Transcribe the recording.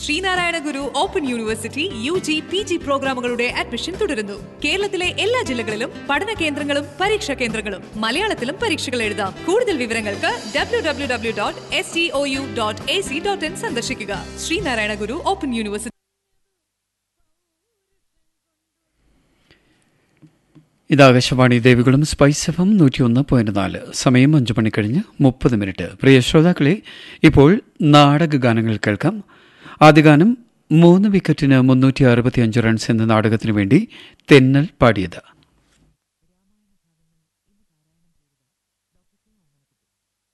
Sreenarayana Guru open university U G P G പ്രോഗ്രാമുകളുടെ admission തുടരുന്നു കേരളത്തിലെ എല്ലാ ജില്ലകളിലും പഠന കേന്ദ്രങ്ങളും പരീക്ഷാ കേന്ദ്രങ്ങളും മലയാളത്തിലും പരീക്ഷകൾ എഴുതാം കൂടുതൽ വിവരങ്ങൾക്ക് W W W dot S T O U dot A C dot in സന്ദർശിക്കുക ശ്രീനാരായണ ഗുരു ഓപ്പൺ യൂണിവേഴ്സിറ്റി ഇത് Akashvani Devikulam spice F M നൂറ്റിയൊന്ന് പോയിന്റ് നാല് സമയം അഞ്ചു മണി കഴിഞ്ഞ് മുപ്പത് മിനിറ്റ് പ്രിയ ശ്രോതാക്കളെ ഇപ്പോൾ നാടക ഗാനങ്ങൾ കേൾക്കാം ആദ്യ ഗാനം മൂന്ന് വിക്കറ്റിന് മുന്നൂറ്റി അറുപത്തിയഞ്ച് റൺസ് എന്ന നാടകത്തിനു വേണ്ടി തെന്നൽ പാടിയത്